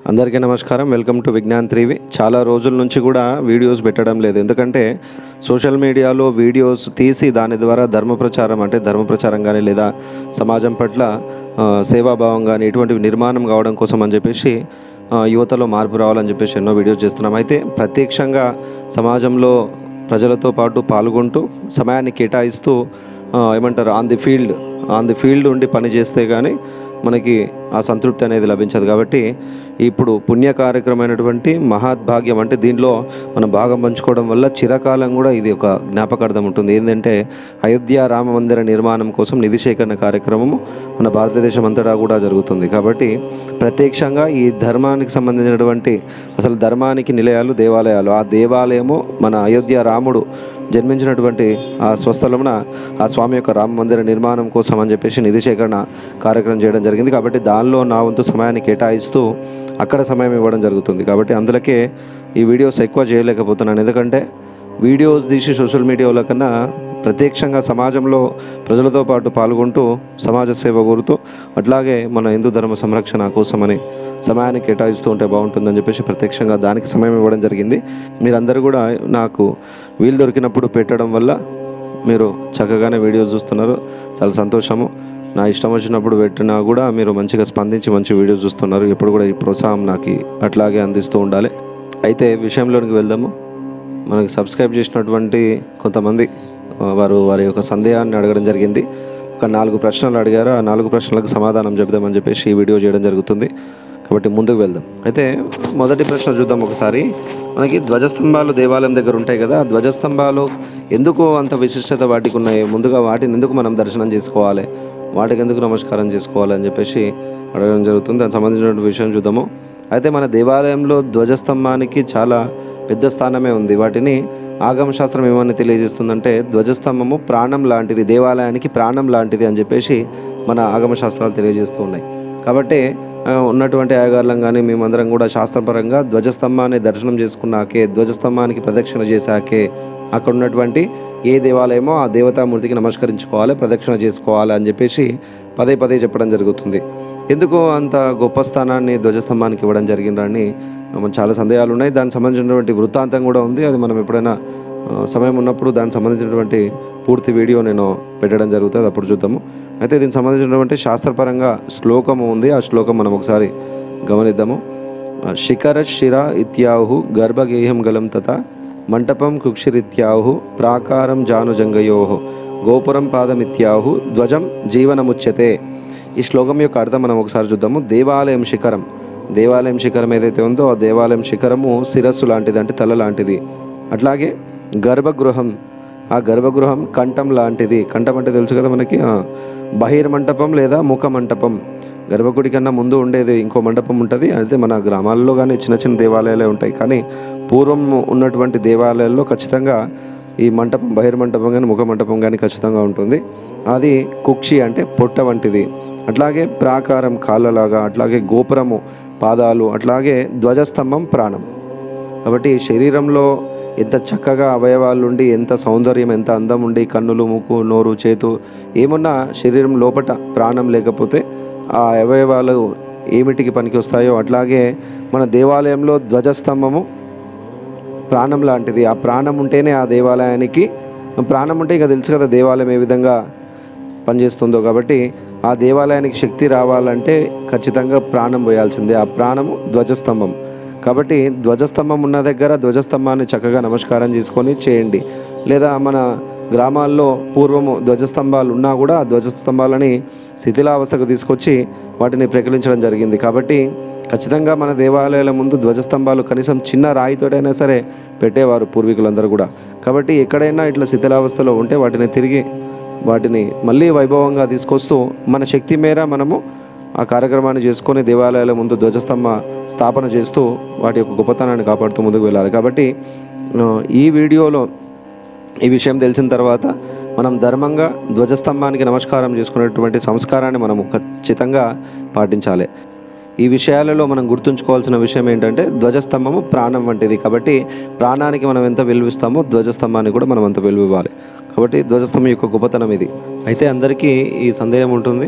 అందరికీ నమస్కారం welcome to Vignan త్రీవి చాలా రోజుల నుంచి కూడా వీడియోస్ పెట్టడం లేదు ఎందుకంటే సోషల్ మీడియాలో వీడియోస్ తీసి దాని ద్వారా ధర్మ ప్రచారం అంటే ధర్మ ప్రచారం కానీ లేదా సమాజం పట్ల ఆ, సేవాభావం కానీ ఇటువంటివి నిర్మాణం కావడం కోసం అని చెప్పేసి ఆ, యువతలో మార్పు రావాలని చెప్పేసి ఎన్నో వీడియోస్ చేస్తున్నాం అయితే ప్రత్యక్షంగా సమాజంలో ప్రజలతో పాటు పాల్గొంటూ సమయాన్ని కేటాయిస్తూ ఆ, ఏమంటారు on the field on the field ఉండి పని చేస్తే కానీ మనకి ఆ సంతృప్తి అనేది లభించదు కాబట్టి ఇప్పుడు పుణ్య కార్యక్రమైనటువంటి మహాద్భాగ్యం అంటే దీనిలో మనం భాగం పంచుకోవడం వల్ల చిరకాలం కూడా ఇది ఒక జ్ఞాపకార్థం ఉంటుంది ఏంటంటే అయోధ్య రామ మందిర నిర్మాణం కోసం నిధి సేకరణ కార్యక్రమము మన భారతదేశం అంతటా కూడా జరుగుతుంది కాబట్టి ప్రత్యక్షంగా ఈ ధర్మానికి సంబంధించినటువంటి అసలు ధర్మానికి నిలయాలు దేవాలయాలు ఆ దేవాలయము మన అయోధ్య రాముడు జన్మించినటువంటి ఆ స్వస్థలమున ఆ స్వామి యొక్క రామ మందిర నిర్మాణం కోసం అని చెప్పేసి నిధి సేకరణ కార్యక్రమం చేయడం జరిగింది కాబట్టి దానిలో నా వంతు సమయాన్ని కేటాయిస్తూ అక్కడ సమయం ఇవ్వడం జరుగుతుంది కాబట్టి అందులోకే ఈ వీడియోస్ ఎక్కువ చేయలేకపోతున్నాను ఎందుకంటే వీడియోస్ తీసి సోషల్ మీడియాలో కన్నా ప్రత్యక్షంగా సమాజంలో ప్రజలతో పాటు పాల్గొంటూ సమాజ సేవ కోరుతూ అట్లాగే మన హిందూ ధర్మ సంరక్షణ కోసమని సమయాన్ని కేటాయిస్తూ ఉంటే బాగుంటుందని చెప్పేసి ప్రత్యక్షంగా దానికి సమయం ఇవ్వడం జరిగింది మీరందరూ కూడా నాకు వీలు దొరికినప్పుడు పెట్టడం వల్ల మీరు చక్కగానే వీడియోస్ చూస్తున్నారు చాలా సంతోషము నా ఇష్టం వచ్చినప్పుడు పెట్టినా కూడా మీరు మంచిగా స్పందించి మంచి వీడియోస్ చూస్తున్నారు ఎప్పుడు కూడా ఈ ప్రోత్సాహం నాకు అట్లాగే అందిస్తూ ఉండాలి అయితే విషయంలోనికి వెళ్దాము మనకి సబ్స్క్రైబ్ చేసినటువంటి కొంతమంది ఆ, వారు వారి యొక్క సందేహాన్ని అడగడం జరిగింది ఒక నాలుగు ప్రశ్నలు అడిగారు ఆ నాలుగు ప్రశ్నలకు సమాధానం చెప్దామని చెప్పేసి ఈ వీడియో చేయడం జరుగుతుంది కాబట్టి ముందుకు వెళ్దాం అయితే మొదటి ప్రశ్న చూద్దాం ఒకసారి మనకి ధ్వజస్తంభాలు దేవాలయం దగ్గర ఉంటాయి కదా ఆ ధ్వజస్తంభాలు ఎందుకు అంత విశిష్టత వాటికి ఉన్నాయి ముందుగా వాటిని ఎందుకు మనం దర్శనం చేసుకోవాలి వాటికి ఎందుకు నమస్కారం చేసుకోవాలి అని చెప్పేసి అడగడం జరుగుతుంది దానికి సంబంధించిన విషయం చూద్దాము అయితే మన దేవాలయంలో ధ్వజస్తంభానికి చాలా పెద్ద స్థానమే ఉంది వాటిని ఆగమ శాస్త్రం ఏమని తెలియజేస్తుందంటే ధ్వజస్తంభము ప్రాణం లాంటిది దేవాలయానికి ప్రాణం లాంటిది అని చెప్పేసి మన ఆగమ శాస్త్రాలు తెలియజేస్తూ ఉన్నాయి కాబట్టి ఆ, ఉన్నటువంటి ఆగార్లం కానీ మేమందరం కూడా శాస్త్రపరంగా ధ్వజస్తంభాన్ని దర్శనం చేసుకున్నాకే ధ్వజస్తంభానికి ప్రదక్షిణ చేశాకే అక్కడ ఉన్నటువంటి ఏ దేవాలయమో ఆ దేవతామూర్తికి నమస్కరించుకోవాలి ప్రదక్షిణ చేసుకోవాలి అని చెప్పేసి పదే పదే చెప్పడం జరుగుతుంది ఎందుకు అంత గొప్ప స్థానాన్ని ధ్వజస్తంభానికి ఇవ్వడం జరిగిందని మనకు చాలా సందేహాలు ఉన్నాయి దానికి సంబంధించినటువంటి వృత్తాంతం కూడా ఉంది అది మనం ఎప్పుడైనా ఆ, సమయం ఉన్నప్పుడు దానికి సంబంధించినటువంటి పూర్తి వీడియో నేను పెట్టడం జరుగుతుంది అప్పుడు చూద్దాము అయితే దీనికి సంబంధించినటువంటి శాస్త్రపరంగా శ్లోకము ఉంది ఆ శ్లోకం మనం ఒకసారి గమనిద్దాము ఆ, శిఖర శిర ఇత్యాహు గర్భగేహం గలం తథ మంటపం కుక్షిరిత్యాహు ప్రాకారం జానుజంగయో గోపురం పాదమిత్యాహు ధ్వజం జీవనముచ్యతే ఈ శ్లోకం యొక్క అర్థం మనం ఒకసారి చూద్దాము దేవాలయం శిఖరం దేవాలయం శిఖరం ఏదైతే ఉందో ఆ దేవాలయం శిఖరము శిరస్సు లాంటిది అంటే తల లాంటిది అట్లాగే గర్భగృహం ఆ గర్భగృహం కంఠం లాంటిది కంఠం అంటే తెలుసు కదా మనకి ఆ, బహిర్మంటపం లేదా ముఖ మంటపం గర్భగుడి కన్నా ముందు ఉండేది ఇంకో మండపం ఉంటుంది అయితే మన గ్రామాల్లో కానీ చిన్న చిన్న దేవాలయాలే ఉంటాయి కానీ పూర్వం ఉన్నటువంటి దేవాలయాల్లో ఖచ్చితంగా ఈ మంటపం బహిర్మంటపం కానీ ముఖ మంటపం కానీ ఖచ్చితంగా ఉంటుంది అది కుక్షి అంటే పొట్ట వంటిది అట్లాగే ప్రాకారం కాళ్ళలాగా అట్లాగే గోపురము పాదాలు అట్లాగే ధ్వజస్తంభం ప్రాణం కాబట్టి శరీరంలో ఎంత చక్కగా అవయవాలు ఉండి ఎంత సౌందర్యం ఎంత అందం ఉండి కన్నులు ముక్కు నోరు చేతు ఏమున్నా శరీరం లోపట ప్రాణం లేకపోతే ఆ అవయవాలు ఏమిటికి పనికి వస్తాయో అట్లాగే మన దేవాలయంలో ధ్వజస్తంభము ప్రాణం లాంటిది ఆ ప్రాణం ఉంటేనే ఆ దేవాలయానికి ప్రాణం ఉంటే ఇక తెలుసు కదా దేవాలయం ఏ విధంగా పనిచేస్తుందో కాబట్టి ఆ దేవాలయానికి శక్తి రావాలంటే ఖచ్చితంగా ప్రాణం పోయాల్సిందే ఆ ప్రాణము ధ్వజస్తంభం కాబట్టి ధ్వజస్తంభం ఉన్న దగ్గర ధ్వజస్తంభాన్ని చక్కగా నమస్కారం చేసుకొని చేయండి లేదా మన గ్రామాల్లో పూర్వము ధ్వజస్తంభాలు ఉన్నా కూడా ఆ ధ్వజస్తంభాలని శిథిలావస్థకు తీసుకొచ్చి వాటిని ప్రకటించడం జరిగింది కాబట్టి ఖచ్చితంగా మన దేవాలయాల ముందు ధ్వజస్తంభాలు కనీసం చిన్న రాయితోటైనా సరే పెట్టేవారు పూర్వీకులందరూ కూడా కాబట్టి ఎక్కడైనా ఇట్లా శిథిలావస్థలో ఉంటే వాటిని తిరిగి వాటిని మళ్ళీ వైభవంగా తీసుకొస్తూ మన శక్తి మేర మనము ఆ కార్యక్రమాన్ని చేసుకొని దేవాలయాల ముందు ధ్వజస్తంభ స్థాపన చేస్తూ వాటి యొక్క గొప్పతనాన్ని కాపాడుతూ ముందుకు వెళ్ళాలి కాబట్టి ఆ, ఈ వీడియోలో ఈ విషయం తెలిసిన తర్వాత మనం ధర్మంగా ధ్వజస్తంభానికి నమస్కారం చేసుకునేటువంటి సంస్కారాన్ని మనము ఖచ్చితంగా పాటించాలి ఈ విషయాలలో మనం గుర్తుంచుకోవాల్సిన విషయం ఏంటంటే ధ్వజస్తంభము ప్రాణం వంటిది కాబట్టి ప్రాణానికి మనం ఎంత విలువిస్తామో ధ్వజస్తంభాన్ని కూడా మనం అంత విలువ ఇవ్వాలి కాబట్టి ధ్వజస్తంభం యొక్క గొప్పతనం ఇది అయితే అందరికీ ఈ సందేహం ఉంటుంది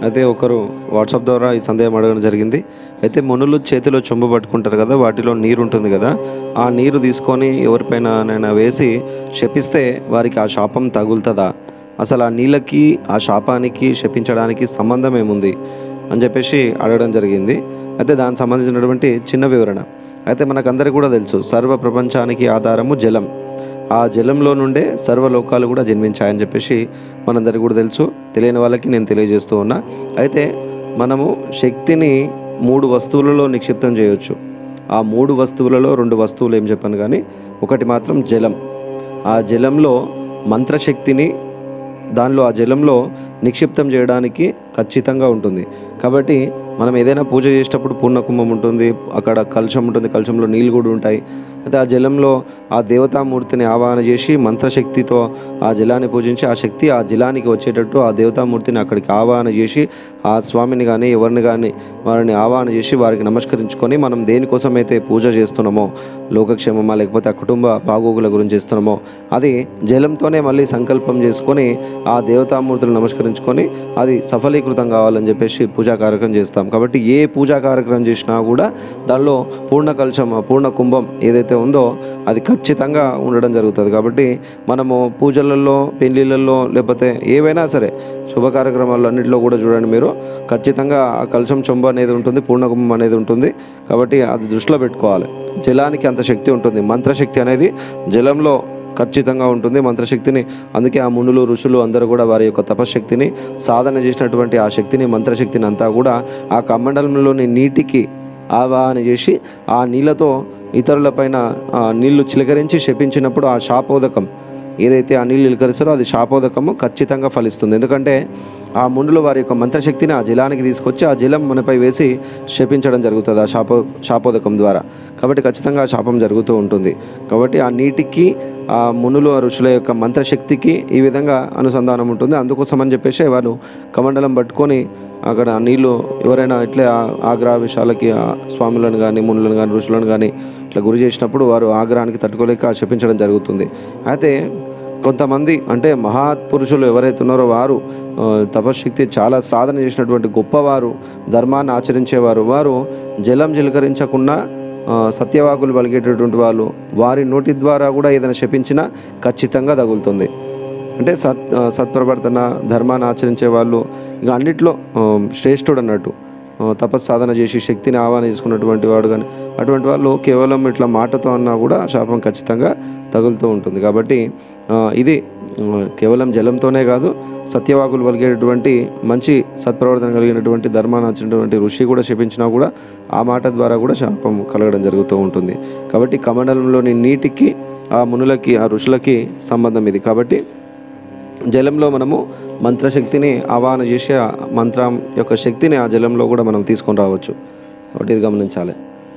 అయితే ఒకరు వాట్సాప్ ద్వారా ఈ సందేహం అడగడం జరిగింది అయితే మునులు చేతిలో చొంబు పట్టుకుంటారు కదా వాటిలో నీరు ఉంటుంది కదా ఆ నీరు తీసుకొని ఎవరిపైన నైనా వేసి శపిస్తే వారికి ఆ శాపం తగులుతుందా అసలు ఆ నీళ్ళకి ఆ శాపానికి శపించడానికి సంబంధం ఏముంది అని చెప్పేసి అడగడం జరిగింది అయితే దానికి సంబంధించినటువంటి చిన్న వివరణ అయితే మనకందరికీ కూడా తెలుసు సర్వ ప్రపంచానికి ఆధారము జలం ఆ జలంలో నుండే సర్వలోకాలు కూడా జన్మించాయని చెప్పేసి మనందరికీ కూడా తెలుసు తెలియని వాళ్ళకి నేను తెలియజేస్తూ ఉన్నా అయితే మనము శక్తిని మూడు వస్తువులలో నిక్షిప్తం చేయొచ్చు ఆ మూడు వస్తువులలో రెండు వస్తువులు ఏం చెప్పాను కానీ ఒకటి మాత్రం జలం ఆ జలంలో మంత్రశక్తిని దానిలో ఆ జలంలో నిక్షిప్తం చేయడానికి ఖచ్చితంగా ఉంటుంది కాబట్టి మనం ఏదైనా పూజ చేసేటప్పుడు పూర్ణ కుంభం ఉంటుంది అక్కడ కలశం ఉంటుంది కలశంలో నీళ్ళు కూడా ఉంటాయి అయితే ఆ జలంలో ఆ దేవతామూర్తిని ఆవాహన చేసి మంత్రశక్తితో ఆ జలాన్ని పూజించి ఆ శక్తి ఆ జలానికి వచ్చేటట్టు ఆ దేవతామూర్తిని అక్కడికి ఆవాహన చేసి ఆ స్వామిని కానీ ఎవరిని కానీ వారిని ఆవాహన చేసి వారికి నమస్కరించుకొని మనం దేనికోసమైతే పూజ చేస్తున్నామో లోకక్షేమమా లేకపోతే ఆ కుటుంబ బాగోగుల గురించి చేస్తున్నామో అది జలంతోనే మళ్ళీ సంకల్పం చేసుకొని ఆ దేవతామూర్తులు నమస్కరించుకొని అది సఫలీకృతం కావాలని చెప్పేసి పూజా కార్యక్రమం చేస్తాం కాబట్టి ఏ పూజా కార్యక్రమం చేసినా కూడా దానిలో పూర్ణ కలశం ఆ పూర్ణ కుంభం ఏదైతే ఉందో అది ఖచ్చితంగా ఉండడం జరుగుతుంది కాబట్టి మనము పూజలలో పెళ్ళిళ్ళల్లో లేకపోతే ఏవైనా సరే శుభ కార్యక్రమాల్లో అన్నింటిలో కూడా చూడండి మీరు ఖచ్చితంగా ఆ కలశం చొంబ అనేది ఉంటుంది పూర్ణ కుంభం అనేది ఉంటుంది కాబట్టి అది దృష్టిలో పెట్టుకోవాలి జలానికి అంత శక్తి ఉంటుంది మంత్రశక్తి అనేది జలంలో ఖచ్చితంగా ఉంటుంది మంత్రశక్తిని అందుకే ఆ మునులు ఋషులు అందరూ కూడా వారి యొక్క తపశక్తిని సాధన చేసినటువంటి ఆ శక్తిని మంత్రశక్తిని అంతా కూడా ఆ కమండలంలోని నీటికి ఆవాహన చేసి ఆ నీళ్ళతో ఇతరులపైన ఆ నీళ్లు చిలకరించి శపించినప్పుడు ఆ శాపోదకం ఏదైతే ఆ నీళ్ళు ఇలకరిస్తారో అది శాపోదకము ఖచ్చితంగా ఫలిస్తుంది ఎందుకంటే ఆ ముందులో వారి యొక్క మంత్రశక్తిని ఆ జలానికి తీసుకొచ్చి ఆ జలం మనపై వేసి శపించడం జరుగుతుంది ఆ శాప శాపోదకం ద్వారా కాబట్టి ఖచ్చితంగా ఆ శాపం జరుగుతూ ఉంటుంది కాబట్టి ఆ నీటికి ఆ మునులు ఆ ఋషుల యొక్క మంత్రశక్తికి ఈ విధంగా అనుసంధానం ఉంటుంది అందుకోసం అని చెప్పేసి వాళ్ళు కమండలం పట్టుకొని అక్కడ ఆ నీళ్ళు ఎవరైనా ఇట్లే ఆ- ఆగ్రహవిషాలకి ఆ స్వాములను కానీ మునులను కానీ ఋషులను కానీ ఇట్లా గురి చేసినప్పుడు వారు ఆగ్రహానికి తట్టుకోలేక శపించడం జరుగుతుంది అయితే కొంతమంది అంటే మహాపురుషులు ఎవరైతే ఉన్నారో వారు ఆ, తపశక్తి చాలా సాధన చేసినటువంటి గొప్పవారు ధర్మాన్ని ఆచరించేవారు వారు జలం చిలకరించకుండా ఆ, సత్యవాకులు పలిగేటటువంటి వాళ్ళు వారి నోటి ద్వారా కూడా ఏదైనా శపించినా ఖచ్చితంగా తగులుతుంది అంటే సత్ ఆ, సత్ప్రవర్తన ధర్మాన్ని ఆచరించే వాళ్ళు ఇంకా అన్నిట్లో ఆ, శ్రేష్ఠుడు అన్నట్టు ఆ, తపస్సు సాధన చేసి శక్తిని ఆహ్వానం చేసుకున్నటువంటి వాడు కానీ అటువంటి వాళ్ళు కేవలం ఇట్లా మాటతో అన్నా కూడా శాపం ఖచ్చితంగా తగులుతూ ఉంటుంది కాబట్టి ఆ, ఇది ఆ, కేవలం జలంతోనే కాదు సత్యవాకులు పలిగేటటువంటి మంచి సత్ప్రవర్తన కలిగినటువంటి ధర్మాన్ని వచ్చినటువంటి ఋషి కూడా శపించినా కూడా ఆ మాట ద్వారా కూడా శాపం కలగడం జరుగుతూ ఉంటుంది కాబట్టి కమండలంలోని నీటికి ఆ మునులకి ఆ ఋషులకి సంబంధం ఇది కాబట్టి జలంలో మనము మంత్రశక్తిని ఆవాహన చేసి ఆ మంత్రం యొక్క శక్తిని ఆ జలంలో కూడా మనం తీసుకొని రావచ్చు కాబట్టి ఇది గమనించాలి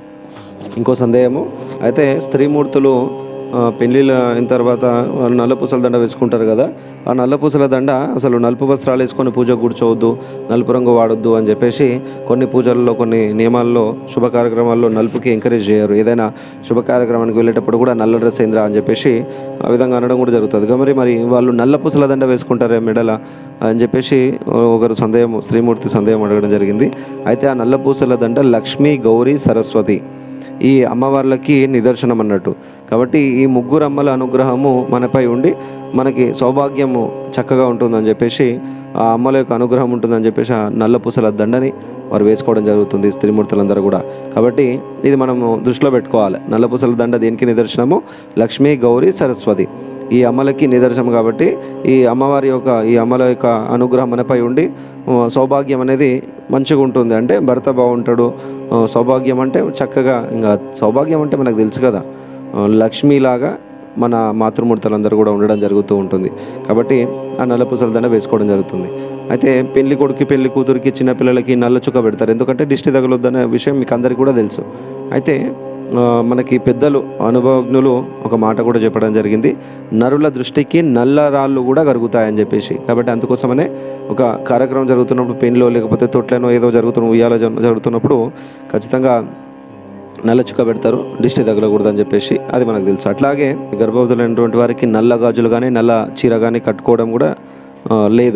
ఇంకో సందేహము అయితే స్త్రీమూర్తులు ఆ, పెళ్ళిళ్ళ అయిన తర్వాత వాళ్ళు నల్ల పూసల దండ వేసుకుంటారు కదా ఆ నల్ల పూసల దండ అసలు నలుపు వస్త్రాలు వేసుకొని పూజ కూర్చోవద్దు నలుపు రంగు వాడొద్దు అని చెప్పేసి కొన్ని పూజల్లో కొన్ని నియమాల్లో శుభ కార్యక్రమాల్లో నలుపుకి ఎంకరేజ్ చేయరు ఏదైనా శుభ కార్యక్రమానికి వెళ్ళేటప్పుడు కూడా నల్ల డ్రెస్ అయిందిరా అని చెప్పేసి ఆ విధంగా అనడం కూడా జరుగుతుంది కాబట్టి మరి వాళ్ళు నల్ల పూసల దండ వేసుకుంటారే మెడల అని చెప్పేసి ఒకరు సందేహం స్త్రీమూర్తి సందేహం అడగడం జరిగింది అయితే ఆ నల్ల పూసల దండ లక్ష్మీ గౌరీ సరస్వతి ఈ అమ్మవార్లకి నిదర్శనం అన్నట్టు కాబట్టి ఈ ముగ్గురు అమ్మల అనుగ్రహము మనపై ఉండి మనకి సౌభాగ్యము చక్కగా ఉంటుందని చెప్పేసి ఆ అమ్మల యొక్క అనుగ్రహం ఉంటుందని చెప్పేసి ఆ నల్ల పూసల దండని వారు వేసుకోవడం జరుగుతుంది స్త్రీమూర్తులందరూ కూడా కాబట్టి ఇది మనము దృష్టిలో పెట్టుకోవాలి నల్ల పూసల దండ దేనికి నిదర్శనము లక్ష్మీ గౌరీ సరస్వతి ఈ అమ్మలకి నిదర్శనం కాబట్టి ఈ అమ్మవారి యొక్క ఈ అమ్మల యొక్క అనుగ్రహం మనపై ఉండి ఆ, సౌభాగ్యం అనేది మంచిగా ఉంటుంది అంటే భర్త బాగుంటాడు ఆ, సౌభాగ్యం అంటే చక్కగా ఇంకా సౌభాగ్యం అంటే మనకు తెలుసు కదా ఆ, లక్ష్మీలాగా మన మాతృమూర్తులందరూ కూడా ఉండడం జరుగుతూ ఉంటుంది కాబట్టి ఆ నల్ల పూసల దండ వేసుకోవడం జరుగుతుంది అయితే పెళ్లి కొడుకు పెళ్లి కూతురికి చిన్నపిల్లలకి నల్ల చుక్క పెడతారు ఎందుకంటే దిష్టి తగలొద్దనే విషయం మీకు అందరికీ కూడా తెలుసు అయితే ఆ, మనకి పెద్దలు అనుభవజ్ఞులు ఒక మాట కూడా చెప్పడం జరిగింది నరుల దృష్టికి నల్ల రాళ్ళు కూడా కరుగుతాయని చెప్పేసి కాబట్టి అందుకోసమనే ఒక కార్యక్రమం జరుగుతున్నప్పుడు పెళ్లిలో లేకపోతే తొట్లనో ఏదో జరుగుతున్న ఉయ్యాల జ- జరుగుతున్నప్పుడు ఖచ్చితంగా నల్ల చుక్క పెడతారు దిష్టి తగలకూడదు అని చెప్పేసి అది మనకు తెలుసు అట్లాగే గర్భవతులైనటువంటి వారికి నల్ల గాజులు కానీ నల్ల చీర కానీ కట్టుకోవడం కూడా ఆ, లేదు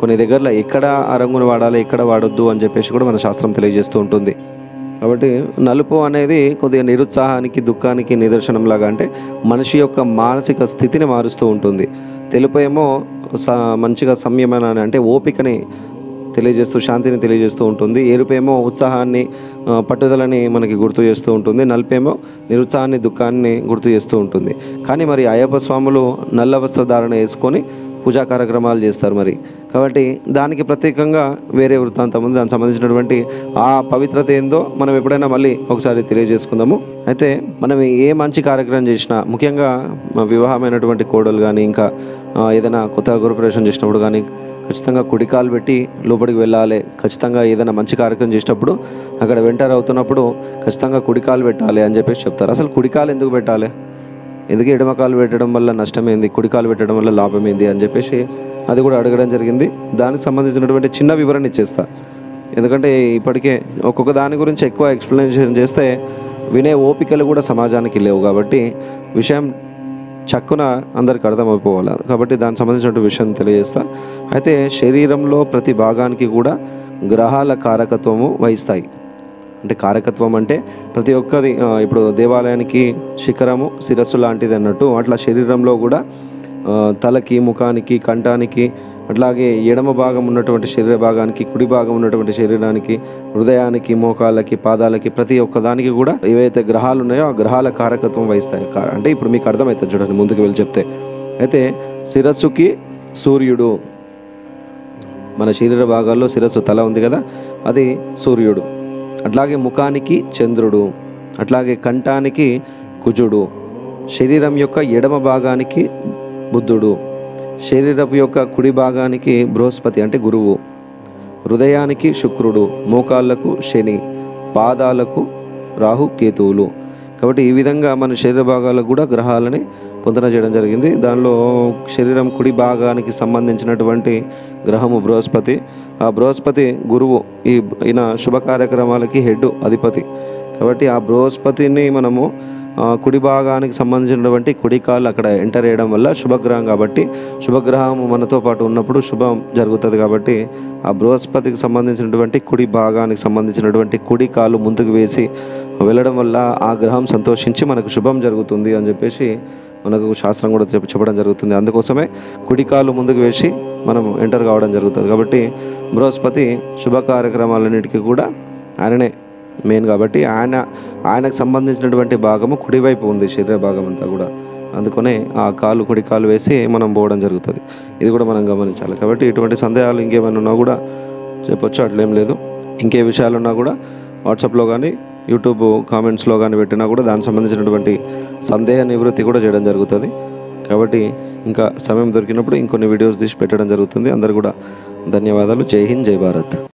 కొన్ని దగ్గరలో ఎక్కడ ఆ రంగును వాడాలి ఎక్కడ వాడొద్దు అని చెప్పేసి కూడా మన శాస్త్రం తెలియజేస్తూ ఉంటుంది కాబట్టి నలుపు అనేది కొద్దిగా నిరుత్సాహానికి దుఃఖానికి నిదర్శనంలాగా అంటే మనిషి యొక్క మానసిక స్థితిని మారుస్తూ ఉంటుంది తెలుపు ఏమో స మంచిగా సంయమన అంటే ఓపికని తెలియజేస్తూ శాంతిని తెలియజేస్తూ ఉంటుంది ఎరుపేమో ఉత్సాహాన్ని ఆ, పట్టుదలని మనకి గుర్తు చేస్తూ ఉంటుంది నలుపేమో నిరుత్సాహాన్ని దుఃఖాన్ని గుర్తు చేస్తూ ఉంటుంది కానీ మరి అయ్యప్ప స్వాములు నల్ల వస్త్రధారణ వేసుకొని పూజా కార్యక్రమాలు చేస్తారు మరి కాబట్టి దానికి ప్రత్యేకంగా వేరే వృత్తాంతం ఉంది దానికి సంబంధించినటువంటి ఆ పవిత్రత ఏందో మనం ఎప్పుడైనా మళ్ళీ ఒకసారి తెలియజేసుకుందాము అయితే మనం ఏ మంచి కార్యక్రమం చేసినా ముఖ్యంగా మా వివాహమైనటువంటి కోడలు కానీ ఇంకా ఆ, ఏదైనా కొత్తగా గృహప్రవేశం చేసినప్పుడు కానీ ఖచ్చితంగా కుడికాలు పెట్టి లోపలికి వెళ్ళాలి ఖచ్చితంగా ఏదైనా మంచి కార్యక్రమం చేసినప్పుడు అక్కడ వెంటర్ అవుతున్నప్పుడు ఖచ్చితంగా కుడికాలు పెట్టాలి అని చెప్పేసి చెప్తారు అసలు కుడికాలు ఎందుకు పెట్టాలి ఎందుకు ఎడమకాలు పెట్టడం వల్ల నష్టమేంది కుడికాలు పెట్టడం వల్ల లాభం ఏంది అని చెప్పేసి అది కూడా అడగడం జరిగింది దానికి సంబంధించినటువంటి చిన్న వివరణ ఇచ్చేస్తా ఎందుకంటే ఇప్పటికే ఒక్కొక్క దాని గురించి ఎక్కువ ఎక్స్ప్లెనేషన్ చేస్తే వినే ఓపికలు కూడా సమాజానికి లేవు కాబట్టి విషయం చక్కున అందరికి అర్థమైపోవాలి కాబట్టి దానికి సంబంధించిన విషయం తెలియజేస్తా అయితే శరీరంలో ప్రతి భాగానికి కూడా గ్రహాల కారకత్వము వహిస్తాయి అంటే కారకత్వం అంటే ప్రతి ఒక్కది ఆ, ఇప్పుడు దేవాలయానికి శిఖరము శిరస్సు లాంటిది అన్నట్టు అట్లా శరీరంలో కూడా ఆ, తలకి ముఖానికి కంఠానికి అట్లాగే ఎడమ భాగం ఉన్నటువంటి శరీర భాగానికి కుడి భాగం ఉన్నటువంటి శరీరానికి హృదయానికి మోకాళ్ళకి పాదాలకి ప్రతి ఒక్క దానికి కూడా ఏవైతే గ్రహాలు ఉన్నాయో ఆ గ్రహాల కారకత్వం వహిస్తాయి కా- అంటే ఇప్పుడు మీకు అర్థమవుతుంది చూడండి ముందుకు వెళ్ళి చెప్తే అయితే శిరస్సుకి సూర్యుడు మన శరీర భాగాల్లో శిరస్సు తల ఉంది కదా అది సూర్యుడు అట్లాగే ముఖానికి చంద్రుడు అట్లాగే కంఠానికి కుజుడు శరీరం యొక్క ఎడమ భాగానికి బుద్ధుడు శరీరపు యొక్క కుడి భాగానికి బృహస్పతి అంటే గురువు హృదయానికి శుక్రుడు మోకాళ్ళకు శని పాదాలకు రాహు కేతువులు కాబట్టి ఈ విధంగా మన శరీర భాగాలకు కూడా గ్రహాలని పొందన చేయడం జరిగింది దానిలో శరీరం కుడి భాగానికి సంబంధించినటువంటి గ్రహము బృహస్పతి ఆ బృహస్పతి గురువు ఈ ఈయన శుభ కార్యక్రమాలకి హెడ్ అధిపతి కాబట్టి ఆ బృహస్పతిని మనము ఆ, కుడి భాగానికి సంబంధించినటువంటి కుడి కాళ్ళు అక్కడ ఎంటర్ చేయడం వల్ల శుభగ్రహం కాబట్టి శుభగ్రహం మనతో పాటు ఉన్నప్పుడు శుభం జరుగుతుంది కాబట్టి ఆ బృహస్పతికి సంబంధించినటువంటి కుడి భాగానికి సంబంధించినటువంటి కుడి కాలు ముందుకు వేసి వెళ్ళడం వల్ల ఆ గ్రహం సంతోషించి మనకు శుభం జరుగుతుంది అని చెప్పేసి మనకు శాస్త్రం కూడా చెప్ప- చెప్పడం జరుగుతుంది అందుకోసమే కుడి కాలు ముందుకు వేసి మనం ఎంటర్ కావడం జరుగుతుంది కాబట్టి బృహస్పతి శుభ కార్యక్రమాలన్నిటికీ కూడా ఆయననే మెయిన్ కాబట్టి ఆయన ఆయనకు సంబంధించినటువంటి భాగము కుడివైపు ఉంది శరీర భాగం అంతా కూడా అందుకనే ఆ కాలు కుడి కాలు వేసి మనం పోవడం జరుగుతుంది ఇది కూడా మనం గమనించాలి కాబట్టి ఇటువంటి సందేహాలు ఇంకేమైనా ఉన్నా కూడా చెప్పొచ్చు అట్లేం లేదు ఇంకే విషయాలు ఉన్నా కూడా వాట్సాప్లో కానీ యూట్యూబ్ కామెంట్స్లో కానీ పెట్టినా కూడా దానికి సంబంధించినటువంటి సందేహ నివృత్తి కూడా చేయడం జరుగుతుంది కాబట్టి ఇంకా సమయం దొరికినప్పుడు ఇంకొన్ని వీడియోస్ తీసి పెట్టడం జరుగుతుంది అందరు కూడా ధన్యవాదాలు జై హింద్ జై భారత్